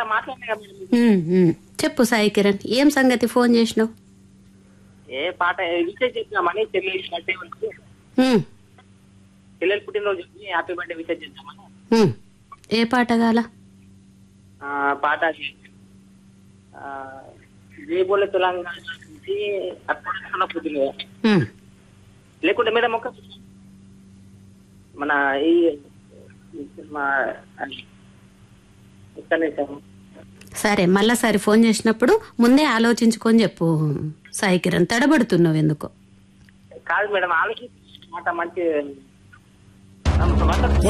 మాట్లాడినా కదా మేడం ఉమ్, ఉమ్. చెప్పు సాయి కిరణ్ ఏం సంగతి ఫోన్ చేసినావు ఏ పాట విషయం చేద్దామని చెల్లెలు బర్త్డే వచ్చి ఉమ్, చెల్లెలు పుట్టినరోజు వచ్చి హ్యాపీ బర్త్డే విషయం చేద్దామని ఉమ్. ఏ పాట గాల ఆ, పాట ఆ, జేబుల తెలంగాణ నుంచి అక్కడ పుట్టిన ఉమ్. లేకుంటే మేడం ఒక మన ఈ మా ఇక్కడ నిమిషం. సరే మళ్ళాసారి ఫోన్ చేసినప్పుడు ముందే ఆలోచించుకొని చెప్పు సాయి కిరణ్ తడబడుతున్నావు ఎందుకో కాదు మేడం ఆలోచించి మాట మంచి